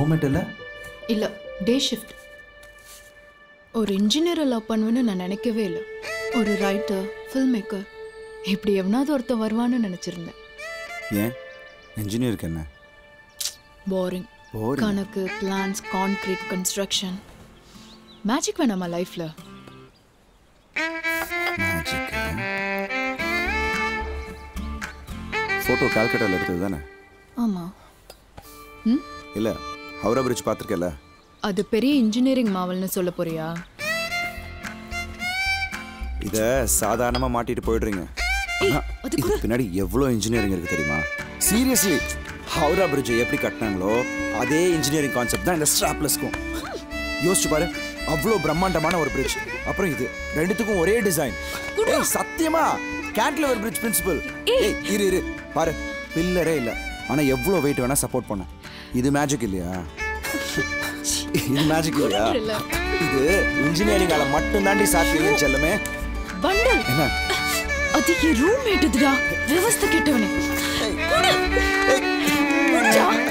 Government இல்லை இல்ல day shift ஒரு இன்ஜினியரை லவ் பண்ணுவேன்னு நான் நினைக்கவே இல்லை ஒரு ரைட்டர் ஃபில்ம் மேக்கர் இப்படி எவனாவது ஒருத்தன் வருவான்னு நினைச்சிருந்தேன் ஏன் இன்ஜினியருக்கு என்ன போரிங் Boring. கணக்கு பிளான்ஸ் கான்கிரீட் கன்ஸ்ட்ரக்ஷன் மேஜிக் வேணாமா லைஃப்ல மேஜிக் ஃபோட்டோ கால்கட்டாவில் எடுத்தது தானே ஆமா இல்லை ஹவுரா பிரிட்ஜ் பார்த்துருக்கல அது பெரிய இன்ஜினியரிங் மாவல்னு சொல்ல போறியா இதை சாதாரணமாக மாட்டிட்டு போயிடுறீங்க ஆனா, இதுக்கு பின்னாடி எவ்வளோ இன்ஜினியரிங் இருக்கு தெரியுமா சீரியஸ்லி ஹவுரா பிரிட்ஜை எப்படி கட்டினாங்களோ அதே இன்ஜினியரிங் கான்செப்ட் தான் இந்த ஸ்ட்ராப்லெஸ்க்கும் யோசிச்சு பாரு அவ்வளோ பிரம்மாண்டமான ஒரு பிரிட்ஜ் அப்புறம் இது ரெண்டுத்துக்கும் ஒரே டிசைன் ஏய் சத்தியமா கேன்டிலிவர் பிரிட்ஜ் பிரின்சிபல் ஏய் இரு இரு பாரு பில்லரே இல்லை ஆனா எவ்வளோ வெயிட் வேணா சப்போர்ட் பண்ணும் இது மேஜிக் இல்லையா இது மேஜிக் இல்லையா இல்ல. இது இன்ஜினியரிங்கால மட்டும் தாண்டி சாத்தியம் செல்லமே பண்டல் என்ன அது என் ரூம்மேட்டுதுடா விவஸ்தை கேட்டவனே குடு. குடுடா.